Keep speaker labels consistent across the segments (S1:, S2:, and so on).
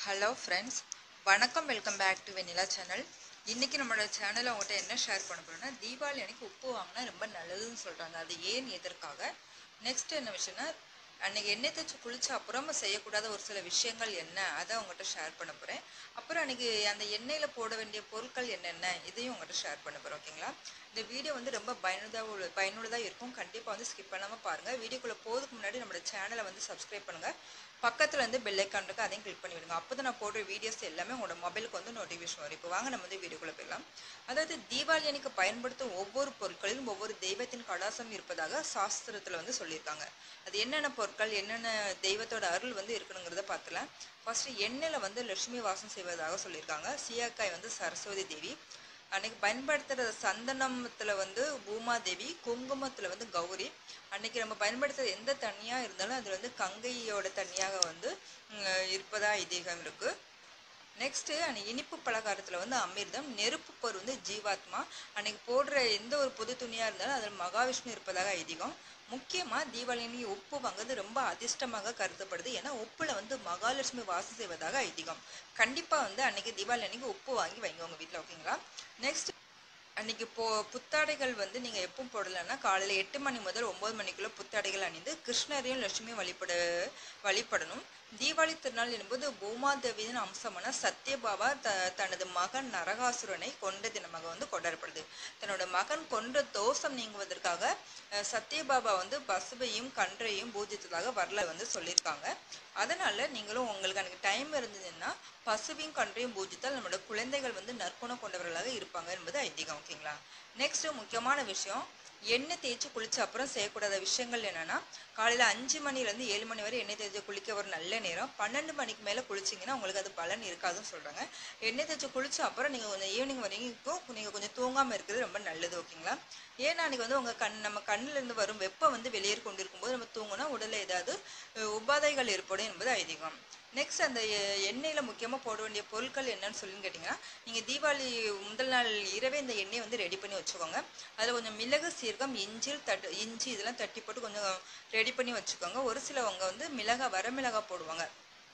S1: hello friends வணக்கம் welcome back to Vanilla channel இன்றைக்கி நம்மளோட சேனலில் உங்கள்கிட்ட என்ன ஷேர் பண்ண போகிறோம்னா தீபாவளி அன்னைக்கு உப்பு வாங்கினா ரொம்ப நல்லதுன்னு சொல்கிறாங்க அது ஏன் எதற்காக நெக்ஸ்ட் என்ன விஷயம்னா அன்னைக்கு எண்ணெய் தேய்ச்சி குளிச்ச அப்புறமா செய்யக்கூடாத ஒரு சில விஷயங்கள் என்ன அதை உங்கள்கிட்ட ஷேர் பண்ண போகிறேன் அப்புறம் அன்னைக்கு அந்த எண்ணெயில் போட வேண்டிய பொருட்கள் என்னென்ன இதையும் உங்கள்கிட்ட ஷேர் பண்ண போகிறேன் ஓகேங்களா இந்த வீடியோ வந்து ரொம்ப பயனுள்ளதாக உள்ள பயனுள்ளதாக இருக்கும் கண்டிப்பாக வந்து ஸ்கிப் பண்ணாமல் பாருங்கள் வீடியோக்குள்ளே போகிறதுக்கு முன்னாடி நம்மளோட சேனலை வந்து சப்ஸ்கிரைப் பண்ணுங்கள் பக்கத்தில் வந்து பெல் ஐக்கான் இருக்கு அதையும் கிளிக் பண்ணி விடுங்க அப்போ தான் நான் போடுற வீடியோஸ் எல்லாமே உங்களோட மொபைலுக்கு வந்து நோட்டிஃபிகேஷன் வரும் இப்போ வாங்க நம்ம வந்து வீடியோக்குள்ளே போயிடலாம் அதாவது தீபாவளி அன்னைக்கு பயன்படுத்தும் ஒவ்வொரு பொருட்களிலும் ஒவ்வொரு தெய்வத்தின் கடாசம் இருப்பதாக சாஸ்திரத்தில் வந்து சொல்லியிருக்காங்க அது என்னென்ன பொருட்கள் என்னென்ன தெய்வத்தோட அருள் வந்து இருக்கணுங்கிறத பார்த்துலாம் ஃபஸ்ட்டு எண்ணெயில் வந்து லட்சுமி வாசம் செய்வதாக சொல்லியிருக்காங்க சீயாக்காய் வந்து சரஸ்வதி தேவி அன்னைக்கு பயன்படுத்துகிற சந்தனத்தில் வந்து பூமாதேவி குங்குமத்தில் வந்து கௌரி அன்னைக்கு நம்ம பயன்படுத்துகிற எந்த தண்ணியாக இருந்தாலும் அது வந்து கங்கையோட தண்ணியாக வந்து ம், இருப்பதா ஐதீகம் இருக்குது நெக்ஸ்ட்டு அன்னைக்கு இனிப்பு பலகாரத்தில் வந்து அமிர்தம் நெருப்பு பொருள் வந்து ஜீவாத்மா அன்னைக்கு போடுற எந்த ஒரு புது துணியாக இருந்தாலும் அதில் மகாவிஷ்ணு இருப்பதாக ஐதீகம் முக்கியமாக தீபாவளி அன்னைக்கு உப்பு வாங்குறது ரொம்ப அதிர்ஷ்டமாக கருதப்படுது ஏன்னா உப்புல வந்து மகாலட்சுமி வாசம் செய்வதாக ஐதீகம் கண்டிப்பாக வந்து அன்னைக்கு தீபாவளி அன்னைக்கு உப்பு வாங்கி வைங்க உங்கள் வீட்டில் ஓகேங்களா நெக்ஸ்ட் அன்னைக்கு போ புத்தாடைகள் வந்து நீங்கள் எப்போ போடலைன்னா காலையில் எட்டு மணி முதல் ஒம்பது மணிக்குள்ளே புத்தாடைகள் அணிந்து கிருஷ்ணரையும் லட்சுமியும் வழிபட வழிபடணும் தீபாவளி திருநாள் என்பது பூமாதேவியின் அம்சமான சத்யபாபா த தனது மகன் நரகாசுரனை கொண்ட தினமாக வந்து கொண்டாடப்படுது தன்னோட மகன் கொன்ற தோஷம் நீங்குவதற்காக அஹ், சத்யபாபா வந்து பசுவையும் கன்றையும் பூஜித்ததாக வரலாறு வந்து சொல்லியிருக்காங்க அதனால நீங்களும் உங்களுக்கு அன்னைக்கு டைம் இருந்ததுன்னா பசுவையும் கன்றையும் பூஜித்தால் நம்மளோட குழந்தைகள் வந்து நற்குணம் கொண்டவர்களாக இருப்பாங்க என்பது ஐதீகம் ஓகேங்களா நெக்ஸ்ட் முக்கியமான விஷயம் எண்ணெய் தேய்ச்சி குளிச்ச அப்புறம் செய்யக்கூடாத விஷயங்கள் என்னன்னா காலையில் அஞ்சு மணிலேருந்து ஏழு மணி வரை எண்ணெய் தேய்ச்சி குளிக்க ஒரு நல்ல நேரம் பன்னெண்டு மணிக்கு மேலே குளிச்சிங்கன்னா உங்களுக்கு அது பலன் இருக்காதுன்னு சொல்கிறாங்க எண்ணெய் தேய்ச்சி குளிச்ச அப்புறம் நீங்கள் கொஞ்சம் ஈவினிங் வரைக்கும் நீங்கள் கொஞ்சம் தூங்காமல் இருக்கிறது ரொம்ப நல்லது ஓகேங்களா ஏன்னா அன்றைக்கி வந்து உங்கள் கண் நம்ம கண்ணிலேருந்து வரும் வெப்பம் வந்து வெளியேறி கொண்டு இருக்கும்போது நம்ம தூங்கினா உடலில் ஏதாவது அஹ், உபாதைகள் ஏற்படும் என்பது ஐதீகம் நெக்ஸ்ட் அந்த எ- எண்ணெயில் முக்கியமாக போட வேண்டிய பொருட்கள் என்னன்னு சொல்லுன்னு கேட்டிங்கன்னா நீங்கள் தீபாவளி முதல் நாள் இரவே இந்த எண்ணெயை வந்து ரெடி பண்ணி வச்சுக்கோங்க அதில் கொஞ்சம் மிளகு சீரகம் இஞ்சி தட்டு இஞ்சி இதெல்லாம் தட்டி போட்டு கொஞ்சம் ரெடி பண்ணி வச்சுக்கோங்க ஒரு சிலவங்க வந்து மிளகா வரமிளகா போடுவாங்க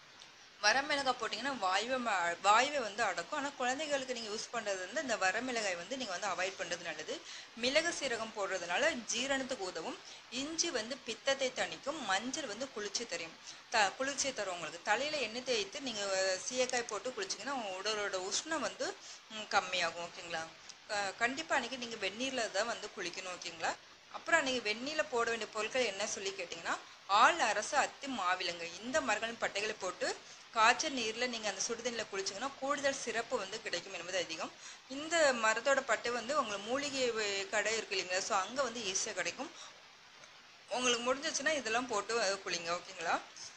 S1: வரமிளகாய் போட்டிங்கன்னா வாயுவை ம- வாயுவை வந்து அடக்கும் ஆனால் குழந்தைகளுக்கு நீங்கள் யூஸ் பண்ணுறது வந்து இந்த வரமிளகாய் வந்து நீங்கள் வந்து அவாய்ட் பண்ணுறது நல்லது மிளகு சீரகம் போடுறதுனால ஜீரணத்துக்கு உதவும் இஞ்சி வந்து பித்தத்தை தணிக்கும் மஞ்சள் வந்து குளிர்ச்சி தரும் த குளிர்ச்சி தரும் உங்களுக்கு தலையில் எண்ணெய் தேய்த்து நீங்கள் சீயக்காய் போட்டு குளிச்சிங்கன்னா உங்க உடலோட உஷ்ணம் வந்து ம், கம்மியாகும் ஓகேங்களா கண்டிப்பாக அன்றைக்கி நீங்கள் வெந்நீரில் தான் வந்து குளிக்கணும் ஓகேங்களா அப்புறம் அன்றைக்கி வெந்நீரில் போட வேண்டிய பொருட்கள் என்ன சொல்லி கேட்டிங்கன்னா ஆள் அரசு அத்தி மாவிலங்கு இந்த மரங்களின் பட்டைகளை போட்டு காய்ச்சல் நீரில் நீங்கள் அந்த சுடுதண்ணில் குளிச்சிங்கன்னா கூடுதல் சிறப்பு வந்து கிடைக்கும் என்பது அதிகம் இந்த மரத்தோட பட்டை வந்து உங்களுக்கு மூலிகை வ- கடை இருக்கு இல்லைங்களா ஸோ அங்கே வந்து ஈஸியாக கிடைக்கும் உங்களுக்கு முடிஞ்சிச்சுன்னா இதெல்லாம் போட்டு அஹ், குளிங்க ஓகேங்களா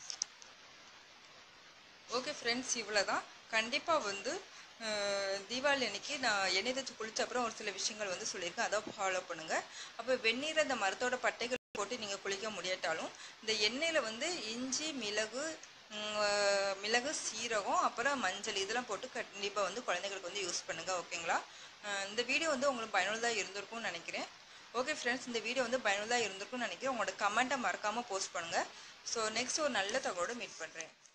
S1: ஓகே ஃப்ரெண்ட்ஸ் இவ்வளோ தான் கண்டிப்பாக வந்து அஹ், தீபாவளி அன்னைக்கு நான் எண்ணெய் தேய்ச்சி குளிச்ச அப்புறம் ஒரு சில விஷயங்கள் வந்து சொல்லியிருக்கேன் அதை ஃபாலோ பண்ணுங்கள் அப்போ வெந்நீர் அந்த மரத்தோட பட்டைகள் போட்டு நீங்கள் குளிக்க முடியாட்டாலும் இந்த எண்ணெயில் வந்து இஞ்சி மிளகு ம், அஹ், மிளகு சீரகம் அப்புறம் மஞ்சள் இதெல்லாம் போட்டு கண்டிப்பாக வந்து குழந்தைங்களுக்கு வந்து யூஸ் பண்ணுங்கள் ஓகேங்களா அஹ், இந்த வீடியோ வந்து உங்களுக்கு பயனுள்ளதாக இருந்திருக்கும்னு நினைக்கிறேன் ஓகே ஃப்ரெண்ட்ஸ் இந்த வீடியோ வந்து பயனுள்ளதாக இருந்திருக்கும்னு நினைக்கிறேன் உங்களோட கமெண்ட்டை மறக்காமல் போஸ்ட் பண்ணுங்கள் ஸோ நெக்ஸ்ட் ஒரு நல்ல தகவலோட மீட் பண்ணுறேன்